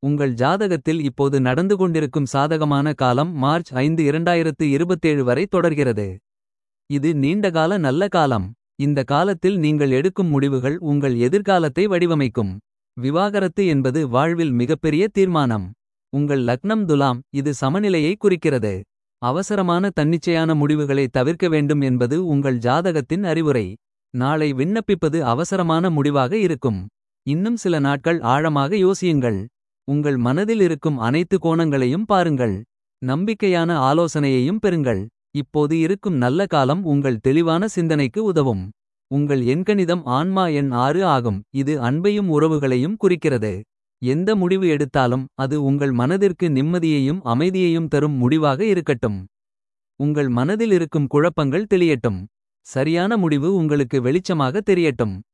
உங்கள் ஜாதகத்தில் இப்போது நடந்து கொண்டிருக்கும் சாதகமான காலம் மார்ச் ஐந்து இரண்டாயிரத்து இருபத்தேழு வரை தொடர்கிறது. இது நீண்டகால நல்ல காலம். இந்த காலத்தில் நீங்கள் எடுக்கும் முடிவுகள் உங்கள் எதிர்காலத்தை வடிவமைக்கும். விவாகரத்து என்பது வாழ்வில் மிகப்பெரிய தீர்மானம். உங்கள் லக்னம் துலாம் இது சமநிலையை குறிக்கிறது. அவசரமான தன்னிச்சையான முடிவுகளை தவிர்க்க வேண்டும் என்பது உங்கள் ஜாதகத்தின் அறிவுரை. நாளை விண்ணப்பிப்பது அவசரமான முடிவாக இருக்கும். இன்னும் சில நாட்கள் ஆழமாக யோசியுங்கள். உங்கள் மனதில் இருக்கும் அனைத்து கோணங்களையும் பாருங்கள். நம்பிக்கையான ஆலோசனையையும் பெறுங்கள். இப்போது இருக்கும் நல்ல காலம் உங்கள் தெளிவான சிந்தனைக்கு உதவும். உங்கள் எண்கணிதம் ஆன்மா எண் ஆறு ஆகும் இது அன்பையும் உறவுகளையும் குறிக்கிறது. எந்த முடிவு எடுத்தாலும் அது உங்கள் மனதிற்கு நிம்மதியையும் அமைதியையும் தரும் முடிவாக இருக்கட்டும். உங்கள் மனதில் இருக்கும் குழப்பங்கள் தெளியட்டும். சரியான முடிவு உங்களுக்கு வெளிச்சமாக தெரியட்டும்.